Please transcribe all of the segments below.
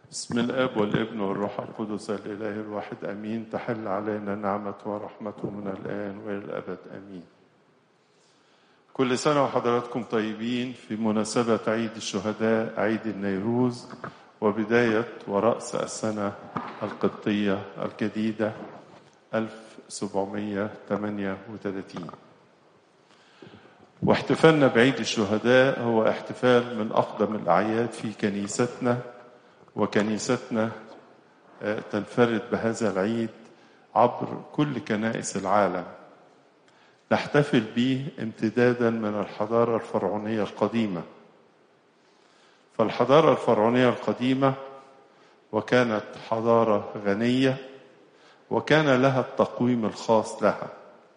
بسم الاب والابن والروح القدس الاله الواحد امين تحل علينا نعمته ورحمته من الان والى الابد امين كل سنه وحضراتكم طيبين في مناسبه عيد الشهداء عيد النيروز وبدايه وراس السنه القبطيه الجديده 1738 واحتفالنا بعيد الشهداء هو احتفال من اقدم الاعياد في كنيستنا وكنيستنا تنفرد بهذا العيد عبر كل كنائس العالم نحتفل به امتدادا من الحضاره الفرعونيه القديمه فالحضاره الفرعونيه القديمه وكانت حضاره غنيه وكان لها التقويم الخاص لها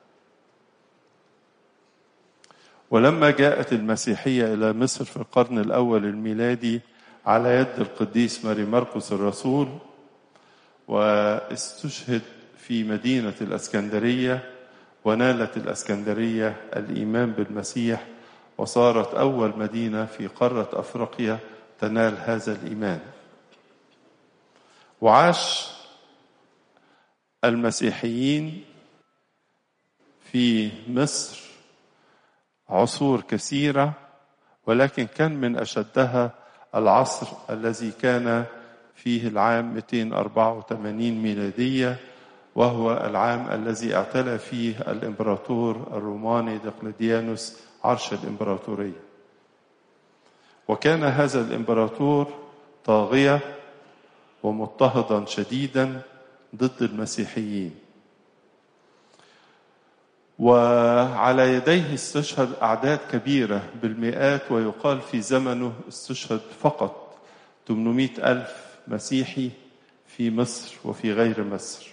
ولما جاءت المسيحيه الى مصر في القرن الاول الميلادي على يد القديس ماري مرقس الرسول واستشهد في مدينه الاسكندريه ونالت الاسكندريه الايمان بالمسيح وصارت اول مدينه في قاره افريقيا تنال هذا الايمان وعاش المسيحيين في مصر عصور كثيره ولكن كان من اشدها العصر الذي كان فيه العام 284 ميلاديه وهو العام الذي اعتلى فيه الامبراطور الروماني دقلديانوس عرش الامبراطوريه وكان هذا الامبراطور طاغيه ومضطهدا شديدا ضد المسيحيين وعلى يديه استشهد أعداد كبيرة بالمئات ويقال في زمنه استشهد فقط 800 ألف مسيحي في مصر وفي غير مصر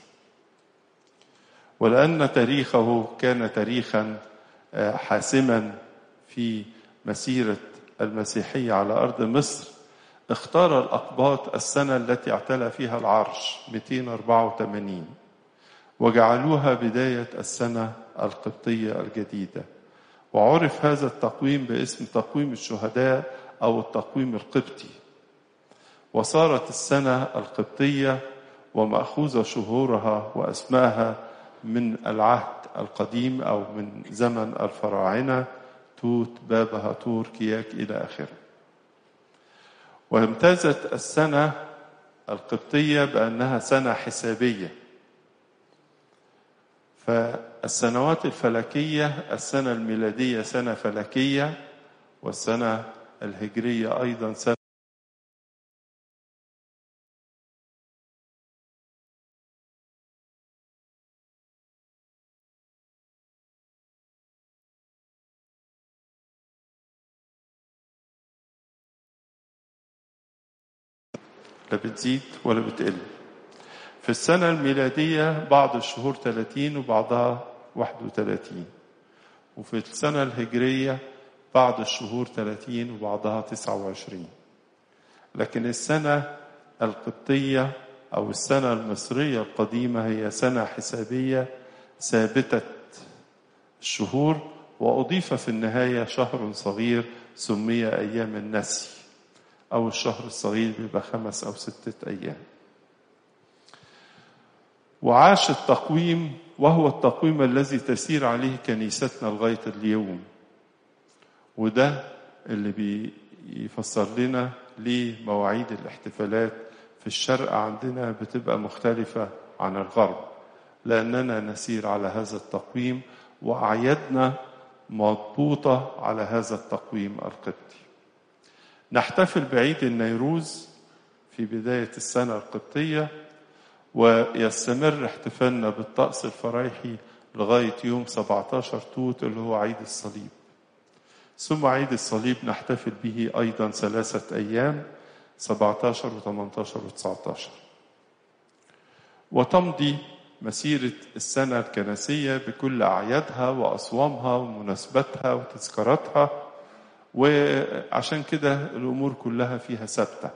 ولأن تاريخه كان تاريخا حاسما في مسيرة المسيحية على أرض مصر اختار الأقباط السنة التي اعتلى فيها العرش 284 وجعلوها بداية السنة القبطية الجديدة وعرف هذا التقويم باسم تقويم الشهداء أو التقويم القبطي وصارت السنة القبطية ومأخوذة شهورها وأسماءها من العهد القديم أو من زمن الفراعنة توت بابا هاتور كياك إلى آخره وامتازت السنة القبطية بأنها سنة حسابية فالسنوات الفلكية السنة الميلادية سنة فلكية والسنة الهجرية أيضا سنة لا بتزيد ولا بتقل في السنة الميلادية بعض الشهور 30 وبعضها 31 وفي السنة الهجرية بعض الشهور 30 وبعضها 29 لكن السنة القبطية أو السنة المصرية القديمة هي سنة حسابية ثابتة الشهور وأضيف في النهاية شهر صغير سمي أيام النسي أو الشهر الصغير بيبقى خمس أو ستة أيام وعاش التقويم وهو التقويم الذي تسير عليه كنيستنا لغاية اليوم وده اللي بيفسر لنا ليه مواعيد الاحتفالات في الشرق عندنا بتبقى مختلفة عن الغرب لأننا نسير على هذا التقويم وأعيادنا مضبوطة على هذا التقويم القبطي نحتفل بعيد النيروز في بداية السنة القبطية ويستمر احتفالنا بالطقس الفرايحي لغاية يوم 17 توت اللي هو عيد الصليب ثم عيد الصليب نحتفل به أيضا ثلاثة أيام 17 و 18 و 19 وتمضي مسيرة السنة الكنسية بكل أعيادها وأصوامها ومناسباتها وتذكاراتها وعشان كده الأمور كلها فيها ثابته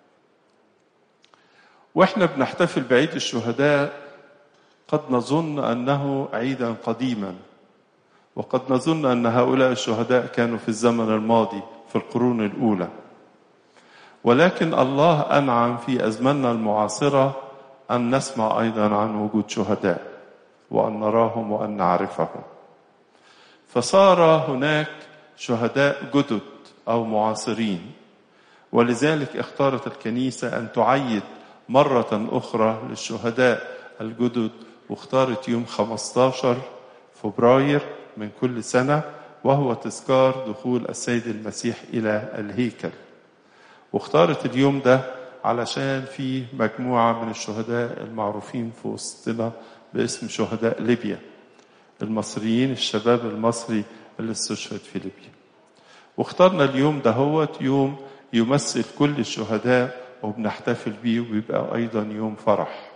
واحنا بنحتفل بعيد الشهداء قد نظن انه عيدا قديما وقد نظن ان هؤلاء الشهداء كانوا في الزمن الماضي في القرون الاولى ولكن الله أنعم في أزماننا المعاصرة أن نسمع أيضا عن وجود شهداء وأن نراهم وأن نعرفهم فصار هناك شهداء جدد أو معاصرين ولذلك اختارت الكنيسة أن تعيد مرة أخرى للشهداء الجدد واختارت يوم 15 فبراير من كل سنة وهو تذكار دخول السيد المسيح إلى الهيكل واختارت اليوم ده علشان في مجموعة من الشهداء المعروفين في وسطنا باسم شهداء ليبيا المصريين الشباب المصري اللي استشهد في ليبيا واخترنا اليوم ده هو يوم يمثل كل الشهداء وبنحتفل بيه وبيبقى أيضا يوم فرح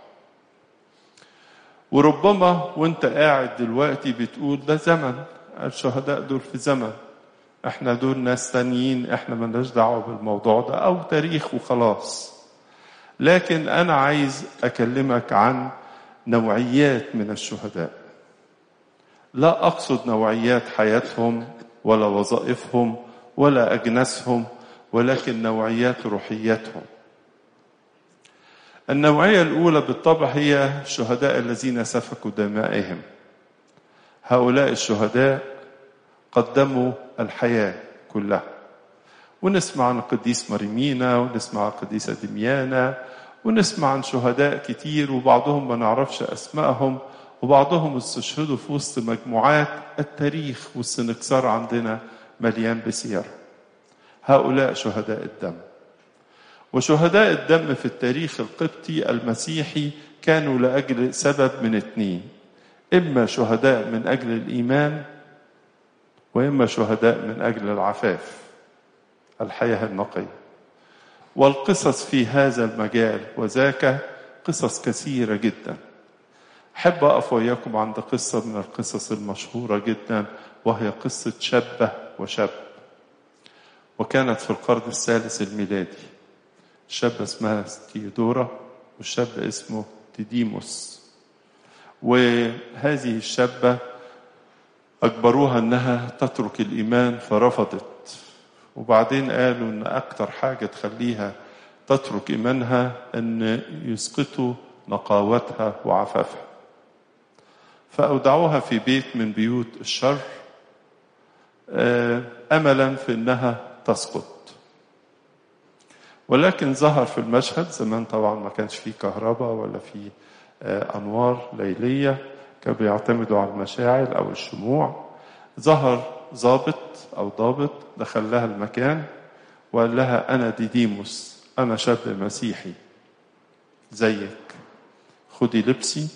وربما وانت قاعد دلوقتي بتقول ده زمن الشهداء دول في زمن احنا دول ناس تانيين احنا ملناش دعوه بالموضوع ده او تاريخ وخلاص لكن انا عايز اكلمك عن نوعيات من الشهداء لا اقصد نوعيات حياتهم ولا وظائفهم ولا اجناسهم ولكن نوعيات روحياتهم النوعيه الاولى بالطبع هي الشهداء الذين سفكوا دمائهم هؤلاء الشهداء قدموا الحياة كلها ونسمع عن القديس مريمينا ونسمع عن القديسة دميانا ونسمع عن شهداء كتير وبعضهم ما نعرفش أسمائهم وبعضهم استشهدوا في وسط مجموعات التاريخ والسنكسار عندنا مليان بسير هؤلاء شهداء الدم وشهداء الدم في التاريخ القبطي المسيحي كانوا لأجل سبب من اثنين إما شهداء من أجل الإيمان وإما شهداء من أجل العفاف الحياة النقية والقصص في هذا المجال وذاك قصص كثيرة جدا أحب أقف وإياكم عند قصة من القصص المشهورة جدا وهي قصة شابة وشاب وكانت في القرن الثالث الميلادي شابة اسمها تيودورا والشاب اسمه تيديموس وهذه الشابة أجبروها أنها تترك الإيمان فرفضت وبعدين قالوا أن أكتر حاجة تخليها تترك إيمانها أن يسقطوا نقاوتها وعفافها فأودعوها في بيت من بيوت الشر أملا في أنها تسقط ولكن ظهر في المشهد زمان طبعا ما كانش فيه كهرباء ولا فيه أنوار ليلية كانوا بيعتمدوا على المشاعل أو الشموع ظهر ضابط أو ضابط دخل لها المكان وقال لها أنا ديديموس أنا شاب مسيحي زيك خدي لبسي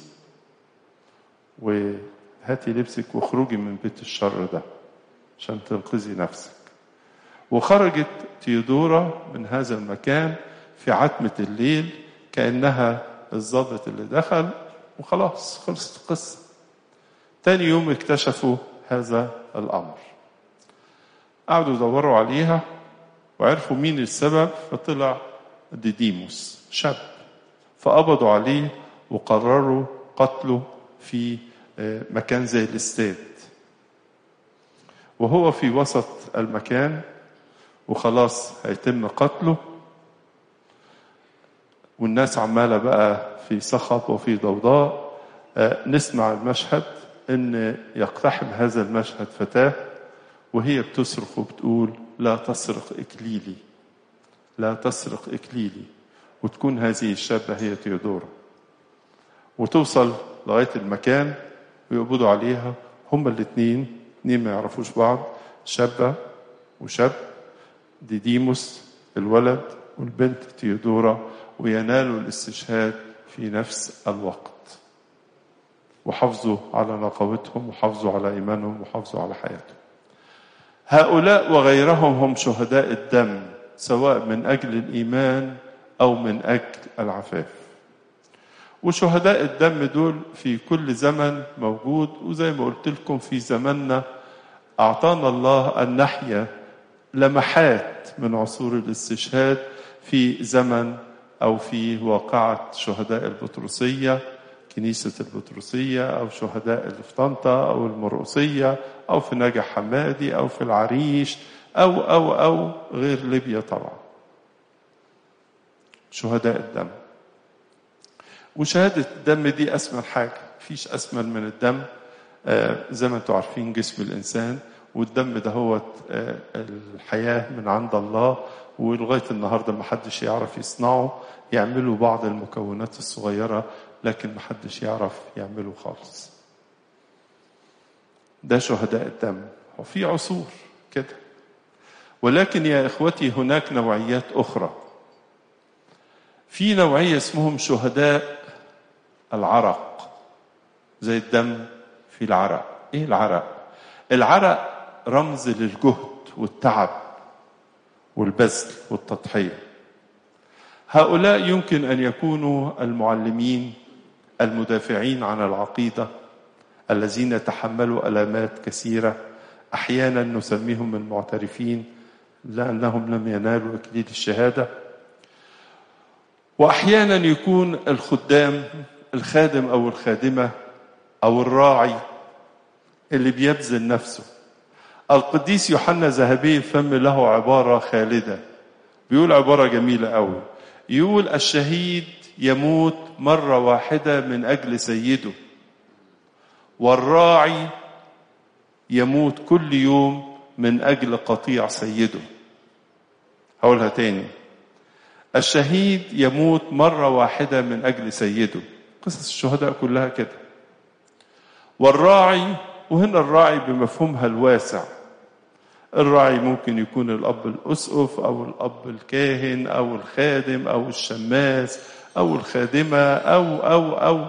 وهاتي لبسك واخرجي من بيت الشر ده عشان تنقذي نفسك وخرجت تيودورا من هذا المكان في عتمة الليل كأنها الضابط اللي دخل وخلاص خلصت القصة تاني يوم اكتشفوا هذا الأمر قعدوا يدوروا عليها وعرفوا مين السبب فطلع ديديموس شاب فقبضوا عليه وقرروا قتله في مكان زي الاستاد وهو في وسط المكان وخلاص هيتم قتله والناس عماله بقى في صخب وفي ضوضاء نسمع المشهد ان يقتحم هذا المشهد فتاه وهي بتصرخ وبتقول لا تسرق اكليلي لا تسرق اكليلي وتكون هذه الشابه هي تيودورا وتوصل لغايه المكان ويقبضوا عليها هما الاثنين اثنين ما يعرفوش بعض شابه وشاب ديديموس الولد والبنت تيودورا وينالوا الاستشهاد في نفس الوقت وحافظوا على نقاوتهم وحافظوا على ايمانهم وحافظوا على حياتهم هؤلاء وغيرهم هم شهداء الدم سواء من اجل الايمان او من اجل العفاف وشهداء الدم دول في كل زمن موجود وزي ما قلت لكم في زماننا اعطانا الله ان نحيا لمحات من عصور الاستشهاد في زمن أو في واقعة شهداء البطرسية كنيسة البطرسية أو شهداء اللي في طنطا أو المرقسية أو في نجع حمادي أو في العريش أو أو أو غير ليبيا طبعا شهداء الدم وشهادة الدم دي أسمى حاجة مفيش أسمى من الدم آه زي ما انتم عارفين جسم الإنسان والدم ده هو آه الحياة من عند الله ولغاية النهاردة ما حدش يعرف يصنعه يعملوا بعض المكونات الصغيرة لكن ما حدش يعرف يعمله خالص ده شهداء الدم وفي عصور كده ولكن يا إخوتي هناك نوعيات أخرى في نوعية اسمهم شهداء العرق زي الدم في العرق ايه العرق العرق رمز للجهد والتعب والبذل والتضحية هؤلاء يمكن أن يكونوا المعلمين المدافعين عن العقيدة الذين تحملوا ألامات كثيرة أحيانا نسميهم المعترفين لأنهم لم ينالوا إكليل الشهادة وأحيانا يكون الخدام الخادم أو الخادمة أو الراعي اللي بيبذل نفسه القديس يوحنا ذهبي الفم له عبارة خالدة بيقول عبارة جميلة أوي يقول الشهيد يموت مرة واحدة من أجل سيده والراعي يموت كل يوم من أجل قطيع سيده هقولها تاني الشهيد يموت مرة واحدة من أجل سيده قصص الشهداء كلها كده والراعي وهنا الراعي بمفهومها الواسع الراعي ممكن يكون الأب الأسقف أو الأب الكاهن أو الخادم أو الشماس أو الخادمة أو أو أو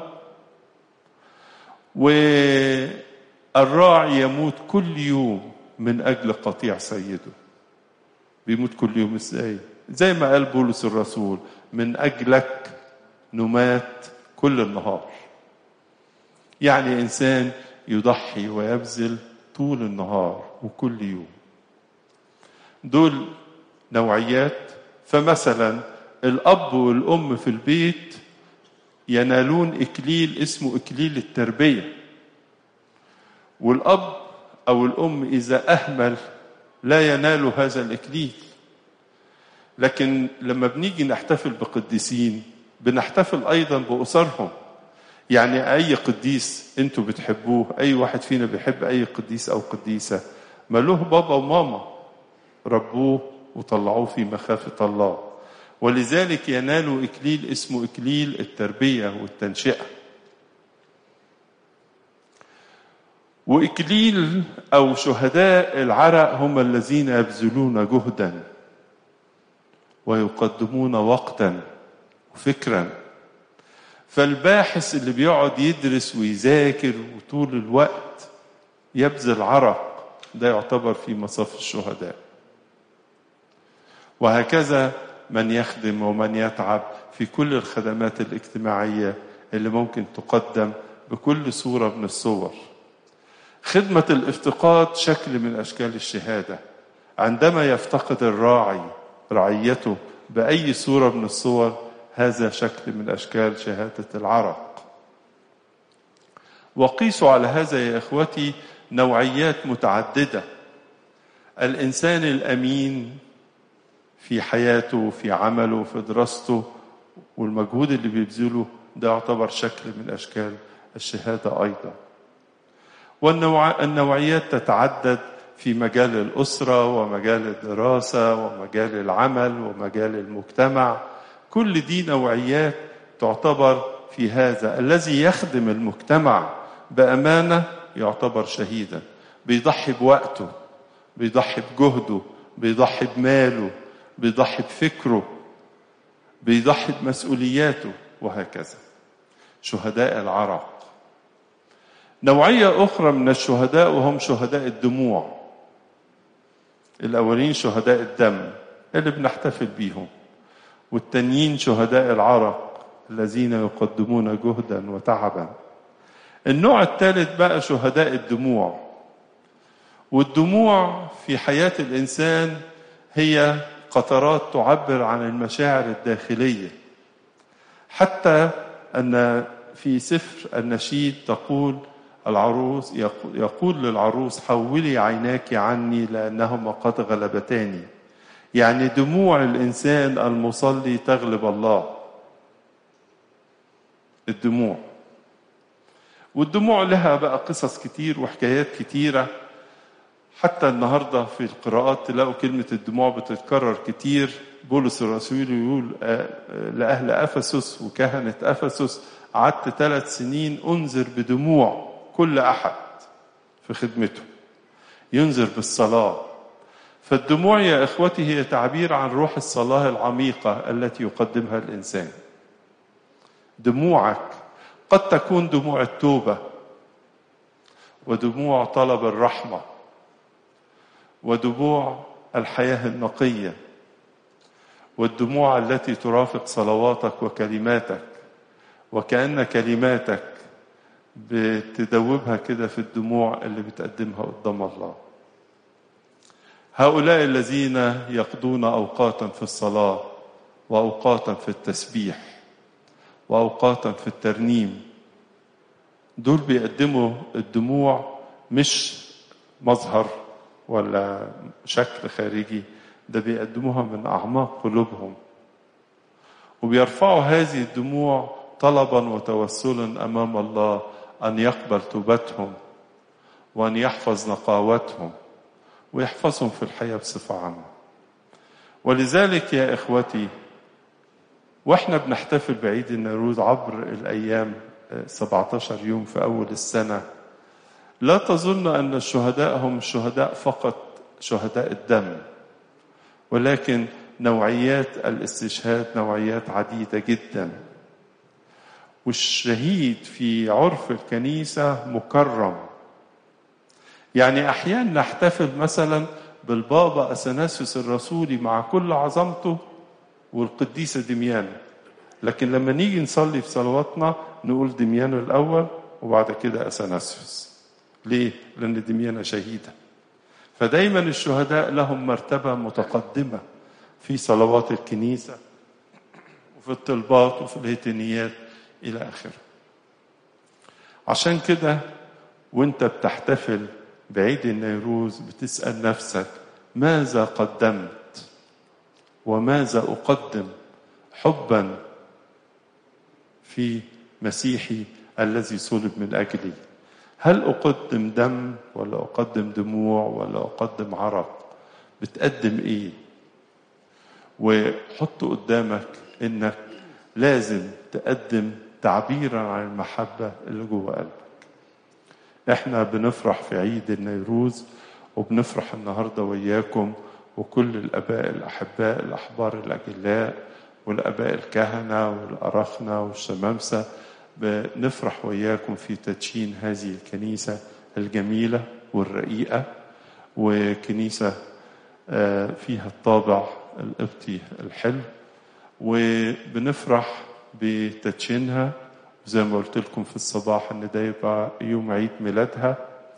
والراعي يموت كل يوم من أجل قطيع سيده بيموت كل يوم ازاي زي ما قال بولس الرسول من أجلك نمات كل النهار يعني إنسان يضحي ويبذل طول النهار وكل يوم دول نوعيات فمثلا الأب والأم في البيت ينالون إكليل اسمه إكليل التربية والأب أو الأم إذا أهمل لا ينال هذا الإكليل لكن لما بنيجي نحتفل بقديسين بنحتفل أيضا بأسرهم يعني أي قديس أنتوا بتحبوه أي واحد فينا بيحب أي قديس أو قديسة ما له بابا وماما ربوه وطلعوه في مخافة الله ولذلك ينال إكليل اسمه إكليل التربية والتنشئة وإكليل أو شهداء العرق هم الذين يبذلون جهدا ويقدمون وقتا وفكرا فالباحث اللي بيقعد يدرس ويذاكر وطول الوقت يبذل عرق ده يعتبر في مصاف الشهداء وهكذا من يخدم ومن يتعب في كل الخدمات الاجتماعية اللي ممكن تقدم بكل صورة من الصور خدمة الافتقاد شكل من أشكال الشهادة عندما يفتقد الراعي رعيته بأي صورة من الصور هذا شكل من أشكال شهادة العرق وقيسوا على هذا يا إخوتي نوعيات متعددة الإنسان الأمين في حياته في عمله في دراسته والمجهود اللي بيبذله ده يعتبر شكل من أشكال الشهادة أيضا والنوعيات تتعدد في مجال الأسرة ومجال الدراسة ومجال العمل ومجال المجتمع كل دي نوعيات تعتبر في هذا الذي يخدم المجتمع بأمانة يعتبر شهيدا بيضحي بوقته بيضحي بجهده بيضحي بماله بيضحي بفكره بيضحي بمسؤولياته وهكذا شهداء العرق نوعية أخرى من الشهداء وهم شهداء الدموع الأولين شهداء الدم اللي بنحتفل بيهم والتانيين شهداء العرق الذين يقدمون جهدا وتعبا النوع الثالث بقى شهداء الدموع والدموع في حياة الإنسان هي قطرات تعبر عن المشاعر الداخلية حتى أن في سفر النشيد تقول العروس يقول للعروس حولي عيناك عني لأنهما قد غلبتاني يعني دموع الإنسان المصلي تغلب الله الدموع والدموع لها بقى قصص كتير وحكايات كتيرة حتى النهاردة في القراءات تلاقوا كلمة الدموع بتتكرر كتير بولس الرسول يقول لأهل أفسس وكهنة أفسس قعدت ثلاث سنين أنذر بدموع كل أحد في خدمته ينذر بالصلاة فالدموع يا إخوتي هي تعبير عن روح الصلاة العميقة التي يقدمها الإنسان دموعك قد تكون دموع التوبة ودموع طلب الرحمة ودموع الحياة النقية والدموع التي ترافق صلواتك وكلماتك وكأن كلماتك بتدوبها كده في الدموع اللي بتقدمها قدام الله هؤلاء الذين يقضون أوقاتا في الصلاة وأوقاتا في التسبيح وأوقاتا في الترنيم دول بيقدموا الدموع مش مظهر ولا شكل خارجي ده بيقدموها من أعماق قلوبهم وبيرفعوا هذه الدموع طلبا وتوسلا أمام الله أن يقبل توبتهم وأن يحفظ نقاوتهم ويحفظهم في الحياة بصفة عامة ولذلك يا إخوتي واحنا بنحتفل بعيد النوروز عبر الايام 17 يوم في اول السنه لا تظن ان الشهداء هم شهداء فقط شهداء الدم ولكن نوعيات الاستشهاد نوعيات عديده جدا والشهيد في عرف الكنيسه مكرم يعني احيانا نحتفل مثلا بالبابا اثناسيوس الرسولي مع كل عظمته والقديسة دميانة لكن لما نيجي نصلي في صلواتنا نقول دميانة الأول وبعد كده أثناسيوس ليه؟ لأن دميانة شهيدة فدايما الشهداء لهم مرتبة متقدمة في صلوات الكنيسة وفي الطلبات وفي الهتنيات إلى آخره عشان كده وانت بتحتفل بعيد النيروز بتسأل نفسك ماذا قدمت وماذا اقدم حبا في مسيحي الذي صلب من اجلي هل اقدم دم ولا اقدم دموع ولا اقدم عرق بتقدم ايه وحط قدامك انك لازم تقدم تعبيرا عن المحبه اللي جوه قلبك احنا بنفرح في عيد النيروز وبنفرح النهارده وياكم وكل الاباء الاحباء الاحبار الاجلاء والاباء الكهنه والارخنه والشمامسه بنفرح وياكم في تدشين هذه الكنيسه الجميله والرقيقه وكنيسه فيها الطابع القبطي الحلو وبنفرح بتدشينها زي ما قلت لكم في الصباح ان ده يبقى يوم عيد ميلادها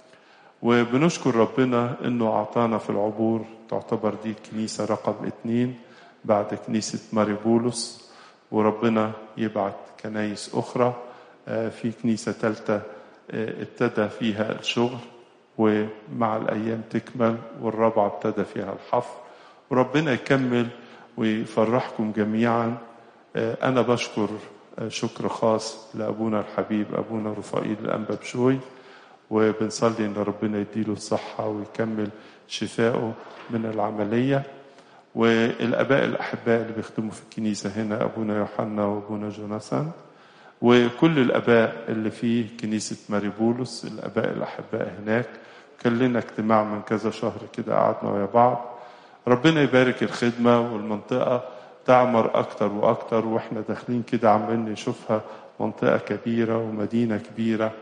وبنشكر ربنا انه اعطانا في العبور تعتبر دي الكنيسة رقم اتنين بعد كنيسة ماري بولس وربنا يبعت كنايس أخرى في كنيسة ثالثة ابتدى فيها الشغل ومع الأيام تكمل والرابعة ابتدى فيها الحفر وربنا يكمل ويفرحكم جميعا أنا بشكر شكر خاص لأبونا الحبيب أبونا رفائيل الأنبا بشوي وبنصلي إن ربنا يديله الصحة ويكمل شفائه من العملية والآباء الأحباء اللي بيخدموا في الكنيسة هنا أبونا يوحنا وأبونا جوناثان وكل الآباء اللي في كنيسة ماري بولس الآباء الأحباء هناك كان لنا اجتماع من كذا شهر كده قعدنا ويا بعض ربنا يبارك الخدمة والمنطقة تعمر أكتر وأكتر وإحنا داخلين كده عمالين نشوفها منطقة كبيرة ومدينة كبيرة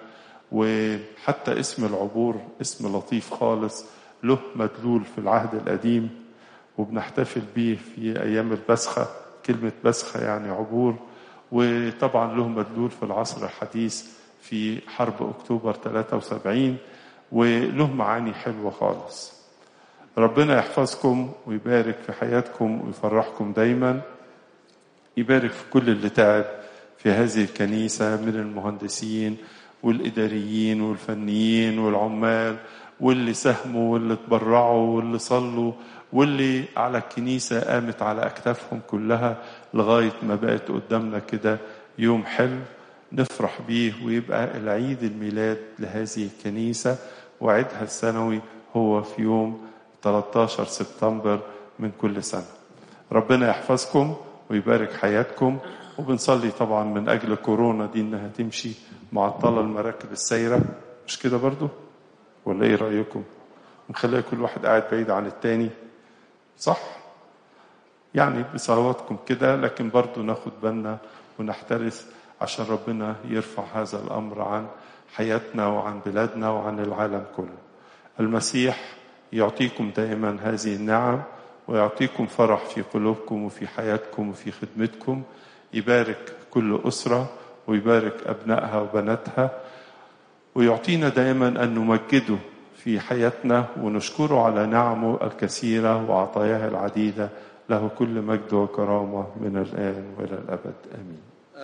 وحتى اسم العبور اسم لطيف خالص له مدلول في العهد القديم وبنحتفل بيه في أيام البسخة كلمة بسخة يعني عبور وطبعا له مدلول في العصر الحديث في حرب أكتوبر 73 وله معاني حلوة خالص ربنا يحفظكم ويبارك في حياتكم ويفرحكم دايما يبارك في كل اللي تعب في هذه الكنيسة من المهندسين والإداريين والفنيين والعمال واللي ساهموا واللي اتبرعوا واللي صلوا واللي على الكنيسة قامت على أكتافهم كلها لغاية ما بقت قدامنا كده يوم حلو نفرح بيه ويبقى العيد الميلاد لهذه الكنيسة وعيدها السنوي هو في يوم 13 سبتمبر من كل سنة ربنا يحفظكم ويبارك حياتكم وبنصلي طبعا من أجل كورونا دي إنها تمشي معطلة المراكب السايرة مش كده برضو ولا إيه رأيكم نخلي كل واحد قاعد بعيد عن التاني صح يعني بصلواتكم كده لكن برضو ناخد بالنا ونحترس عشان ربنا يرفع هذا الأمر عن حياتنا وعن بلادنا وعن العالم كله المسيح يعطيكم دائما هذه النعم ويعطيكم فرح في قلوبكم وفي حياتكم وفي خدمتكم يبارك كل أسرة ويبارك أبنائها وبناتها ويعطينا دائما أن نمجده في حياتنا ونشكره على نعمه الكثيرة وعطاياه العديدة له كل مجد وكرامة من الآن وإلى الأبد آمين